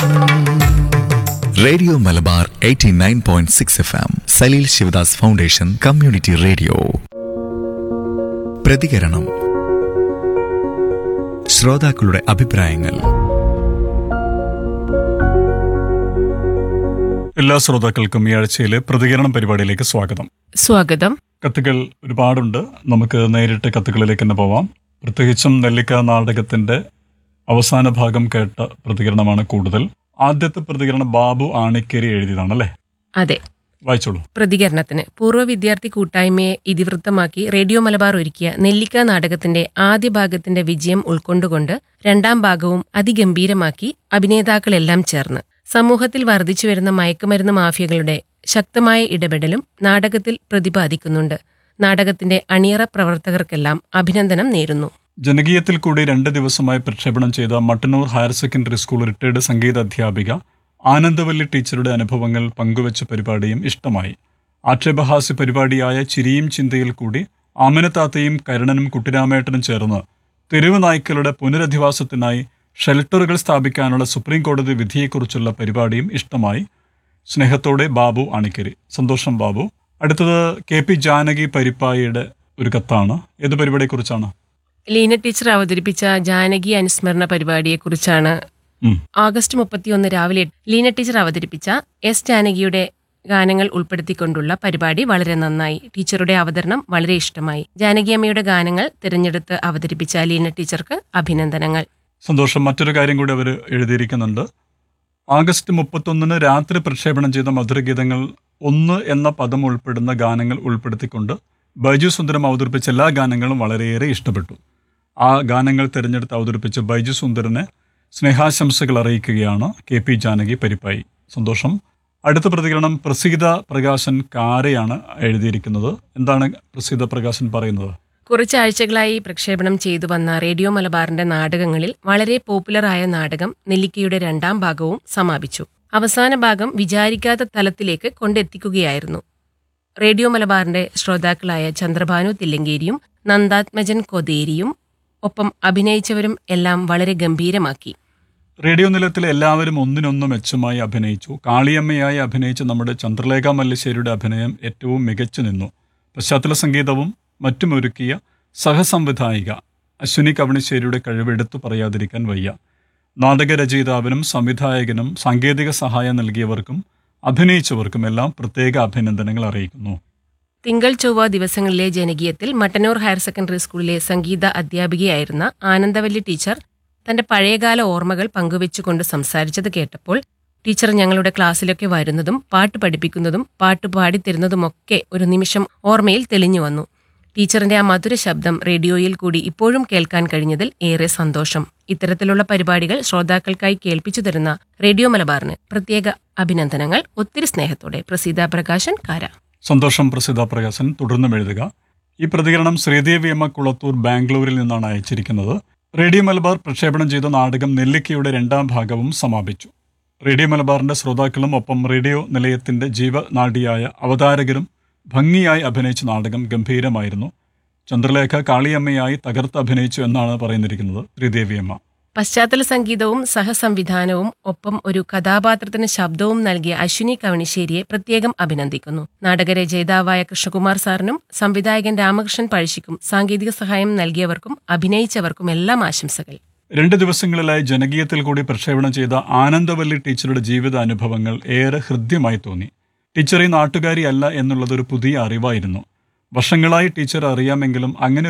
Radio Malabar 89.6 point six F M Saleel Sivadas foundation community radio പ്രതികരണം ശ്രോതാക്കളുടെ അഭിപ്രായങ്ങൾ എല്ലാ ശ്രോതാക്കൾക്കും ഈ ആഴ്ചയിലെ പ്രതികരണം പരിപാടിയിലേക്ക് സ്വാഗതം സ്വാഗതം കത്തുകൾ ഒരുപാടുണ്ട് നമുക്ക് നേരിട്ട് കത്തുകളിലേക്ക് തന്നെ പോവാം പ്രത്യേകിച്ചും നെല്ലിക്ക നാടകത്തിന്റെ അവസാന ഭാഗം കേട്ട പ്രതികരണമാണ് കൂടുതൽ ആദ്യത്തെ പ്രതികരണം ബാബു ആണിക്കേരി എഴുതിയതാണ് അല്ലേ അതെ വായിച്ചോളൂ പ്രതികരണത്തിന് പൂർവ്വ വിദ്യാർത്ഥി കൂട്ടായ്മയെ ഇതിവൃത്തമാക്കി റേഡിയോ മലബാർ ഒരുക്കിയ നെല്ലിക്ക നാടകത്തിന്റെ ആദ്യ ഭാഗത്തിന്റെ വിജയം ഉൾക്കൊണ്ടുകൊണ്ട് രണ്ടാം ഭാഗവും അതിഗംഭീരമാക്കി അഭിനേതാക്കളെല്ലാം ചേർന്ന് സമൂഹത്തിൽ വർദ്ധിച്ചുവരുന്ന മയക്കുമരുന്ന് മാഫിയകളുടെ ശക്തമായ ഇടപെടലും നാടകത്തിൽ പ്രതിപാദിക്കുന്നുണ്ട് നാടകത്തിന്റെ അണിയറ പ്രവർത്തകർക്കെല്ലാം അഭിനന്ദനം നേരുന്നു ജനകീയത്തിൽ കൂടി രണ്ട് ദിവസമായി പ്രക്ഷേപണം ചെയ്ത Mattannur higher secondary school retired സംഗീത അധ്യാപിക ആനന്ദവല്ലി ടീച്ചറുടെ അനുഭവങ്ങൾ പങ്കുവച്ച പരിപാടിയും ഇഷ്ടമായി ആക്ഷേപഹാസ്യ പരിപാടിയായ ചിരിയും ചിന്തയിൽ കൂടി ആമനത്താത്തയും കരുണനും കുട്ടിരാമേട്ടനും ചേർന്ന് തെരുവ് നായ്ക്കളുടെ പുനരധിവാസത്തിനായി ഷെൽട്ടറുകൾ സ്ഥാപിക്കാനുള്ള സുപ്രീം കോടതി വിധിയെക്കുറിച്ചുള്ള പരിപാടിയും ഇഷ്ടമായി സ്നേഹത്തോടെ ബാബു അണിക്കരി സന്തോഷം ബാബു അടുത്തത് കെ പി ജാനകി പരിപ്പായിയുടെ ഒരു കത്താണ് ഏത് പരിപാടിയെക്കുറിച്ചാണ് ലീന ടീച്ചർ അവതരിപ്പിച്ച ജാനകി അനുസ്മരണ പരിപാടിയെക്കുറിച്ചാണ് ഉം. ആഗസ്റ്റ് മുപ്പത്തിയൊന്ന് രാവിലെ ലീന ടീച്ചർ അവതരിപ്പിച്ച എസ് ജാനകിയുടെ ഗാനങ്ങൾ ഉൾപ്പെടുത്തിക്കൊണ്ടുള്ള പരിപാടി വളരെ നന്നായി ടീച്ചറുടെ അവതരണം വളരെ ഇഷ്ടമായി ജാനകി അമ്മയുടെ ഗാനങ്ങൾ തിരഞ്ഞെടുത്ത് അവതരിപ്പിച്ച ലീന ടീച്ചർക്ക് അഭിനന്ദനങ്ങൾ സന്തോഷം മറ്റൊരു കാര്യം കൂടി അവർ എഴുതിയിരിക്കുന്നുണ്ട് ആഗസ്റ്റ് മുപ്പത്തൊന്നിന് രാത്രി പ്രക്ഷേപണം ചെയ്ത മധുരഗീതങ്ങൾ ഒന്ന് എന്ന പദം ഉൾപ്പെടുന്ന ഗാനങ്ങൾ ഉൾപ്പെടുത്തിക്കൊണ്ട് ബൈജു സുന്ദരം അവതരിപ്പിച്ച എല്ലാ ഗാനങ്ങളും വളരെയേറെ ഇഷ്ടപ്പെട്ടു ആ ഗാനങ്ങൾ തിരഞ്ഞെടുത്ത് അവതരിപ്പിച്ച ബൈജു സുന്ദരന് സ്നേഹാശംസകൾ അറിയിക്കുകയാണ് കെ പി ജാനകി പരിപ്പായി സന്തോഷം അടുത്ത പ്രതികരണം പ്രസീത പ്രകാശൻ കാരയാണ് എഴുതിയിരിക്കുന്നത് എന്താണ് പ്രസീത പ്രകാശൻ പറയുന്നത് കുറച്ച് ആഴ്ചകളായി പ്രക്ഷേപണം ചെയ്തു വന്ന റേഡിയോ മലബാറിന്റെ നാടകങ്ങളിൽ വളരെ പോപ്പുലറായ നാടകം നെല്ലിക്കയുടെ രണ്ടാം ഭാഗവും സമാപിച്ചു അവസാന ഭാഗം വിചാരിക്കാത്ത തലത്തിലേക്ക് കൊണ്ടെത്തിക്കുകയായിരുന്നു റേഡിയോ മലബാറിന്റെ ശ്രോതാക്കളായ ചന്ദ്രഭാനു തില്ലങ്കേരിയും നന്ദാത്മജൻ കൊതേരിയും ഒപ്പം അഭിനയിച്ചവരും എല്ലാം വളരെ ഗംഭീരമാക്കി റേഡിയോ നിലയത്തിലെ എല്ലാവരും ഒന്നിനൊന്ന് മെച്ചമായി അഭിനയിച്ചു കാളിയമ്മയായി അഭിനയിച്ച നമ്മുടെ ചന്ദ്രലേഖ മല്ലിശ്ശേരിയുടെ അഭിനയം ഏറ്റവും മികച്ചു നിന്നു പശ്ചാത്തല സംഗീതവും മറ്റും ഒരുക്കിയ സഹസംവിധായിക അശ്വിനി കവണിശ്ശേരിയുടെ കഴിവ് എടുത്തു പറയാതിരിക്കാൻ വയ്യ നാടകരചയിതാവിനും സംവിധായകനും സാങ്കേതിക സഹായം നൽകിയവർക്കും അഭിനയിച്ചവർക്കും എല്ലാം പ്രത്യേക അഭിനന്ദനങ്ങൾ അറിയിക്കുന്നു തിങ്കൾ ചൊവ്വ ദിവസങ്ങളിലെ ജനകീയത്തിൽ മട്ടന്നൂർ ഹയർ സെക്കൻഡറി സ്കൂളിലെ സംഗീത അധ്യാപികയായിരുന്ന ആനന്ദവല്ലി ടീച്ചർ തന്റെ പഴയകാല ഓർമ്മകൾ പങ്കുവെച്ചുകൊണ്ട് സംസാരിച്ചത് കേട്ടപ്പോൾ ടീച്ചർ ഞങ്ങളുടെ ക്ലാസ്സിലൊക്കെ വരുന്നതും പാട്ട് പഠിപ്പിക്കുന്നതും പാട്ട് പാടിത്തരുന്നതുമൊക്കെ ഒരു നിമിഷം ഓർമ്മയിൽ തെളിഞ്ഞു വന്നു ടീച്ചറിന്റെ ആ മധുര ശബ്ദം റേഡിയോയിൽ കൂടി ഇപ്പോഴും കേൾക്കാൻ കഴിഞ്ഞതിൽ ഏറെ സന്തോഷം ഇത്തരത്തിലുള്ള പരിപാടികൾ ശ്രോതാക്കൾക്കായി കേൾപ്പിച്ചു തരുന്ന റേഡിയോ മലബാറിന് പ്രത്യേക അഭിനന്ദനങ്ങൾ ഒത്തിരി സ്നേഹത്തോടെ പ്രസീത പ്രകാശൻ കാര സന്തോഷം പ്രസിദ്ധ പ്രകാശൻ തുടർന്നും എഴുതുക ഈ പ്രതികരണം ശ്രീദേവി അമ്മ കുളത്തൂർ ബാംഗ്ലൂരിൽ നിന്നാണ് അയച്ചിരിക്കുന്നത് റേഡിയോ മലബാർ പ്രക്ഷേപണം ചെയ്ത നാടകം നെല്ലിക്കയുടെ രണ്ടാം ഭാഗവും സമാപിച്ചു റേഡിയോ മലബാറിന്റെ ശ്രോതാക്കളും ഒപ്പം റേഡിയോ നിലയത്തിന്റെ ജീവനാഡിയായ അവതാരകരും ഭംഗിയായി അഭിനയിച്ച നാടകം ഗംഭീരമായിരുന്നു ചന്ദ്രലേഖ കാളിയമ്മയായി തകർത്ത് അഭിനയിച്ചു എന്നാണ് പറയുന്നിരിക്കുന്നത് ശ്രീദേവിയമ്മ പശ്ചാത്തല സംഗീതവും സഹസംവിധാനവും ഒപ്പം ഒരു കഥാപാത്രത്തിന് ശബ്ദവും നൽകിയ അശ്വിനി കവണിശ്ശേരിയെ പ്രത്യേകം അഭിനന്ദിക്കുന്നു നാടകരചയിതാവായ കൃഷ്ണകുമാർ സാറിനും സംവിധായകൻ രാമകൃഷ്ണൻ പഴശ്ശിക്കും സാങ്കേതിക സഹായം നൽകിയവർക്കും അഭിനയിച്ചവർക്കും എല്ലാം ആശംസകൾ രണ്ട് ദിവസങ്ങളിലായി ജനകീയത്തിൽ കൂടി പ്രക്ഷേപണം ചെയ്ത ആനന്ദവല്ലി ടീച്ചറുടെ ജീവിത അനുഭവങ്ങൾ ഏറെ ഹൃദ്യമായി തോന്നി ടീച്ചർ ഈ നാട്ടുകാരിയല്ല എന്നുള്ളത് ഒരു പുതിയ അറിവായിരുന്നു വർഷങ്ങളായി ടീച്ചർ അറിയാമെങ്കിലും അങ്ങനെ